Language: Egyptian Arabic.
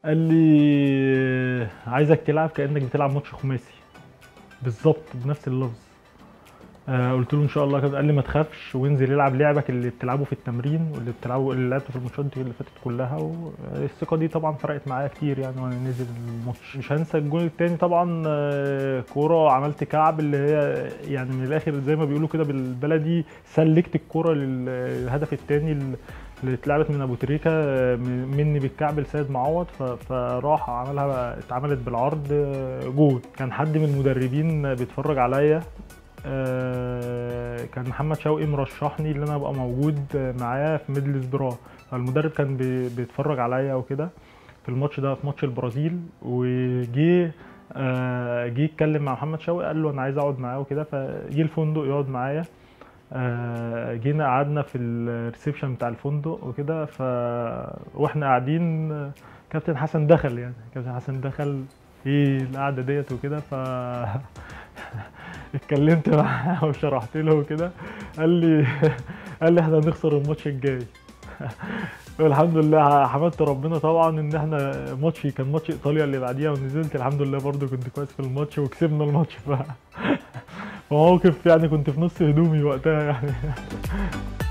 قال لي عايزك تلعب كانك بتلعب ماتش خماسي بالظبط بنفس اللفظ آه قلت له ان شاء الله كده قال لي ما تخافش وانزل العب لعبك اللي بتلعبه في التمرين واللي بتلعبه اللي لعبته في الماتشات اللي فاتت كلها والثقه دي طبعا فرقت معايا كتير يعني وانا نازل الماتش مش هنسى الجول التاني طبعا آه كوره عملت كعب اللي هي يعني من الاخر زي ما بيقولوا كده بالبلدي سلكت الكوره للهدف التاني اللي اتلعبت من ابو تريكه آه، من- مني بالكعب لسيد معوض ف- فراح عملها اتعملت بالعرض آه، جول كان حد من المدربين بيتفرج عليا آه، كان محمد شوقي مرشحني ان انا ابقى موجود معاه في ميدل سبرا فالمدرب كان بي- بيتفرج عليا وكده في الماتش ده في ماتش البرازيل وجي آه، جه يتكلم مع محمد شوقي قال له انا عايز اقعد معاه وكده فجه الفندق يقعد معايا آه، جينا قعدنا في الريسبشن بتاع الفندق وكده ف واحنا قاعدين آه، كابتن حسن دخل يعني كابتن حسن دخل في القعده ديت وكده ف اتكلمت معاه وشرحت له وكده قال لي قال لي احنا هنخسر الماتش الجاي والحمد لله حمدت ربنا طبعا ان احنا ماتشي كان ماتش ايطاليا اللي بعديها ونزلت الحمد لله برضو كنت كويس في الماتش وكسبنا الماتش ف فموقف يعني كنت في نص هدومي وقتها يعني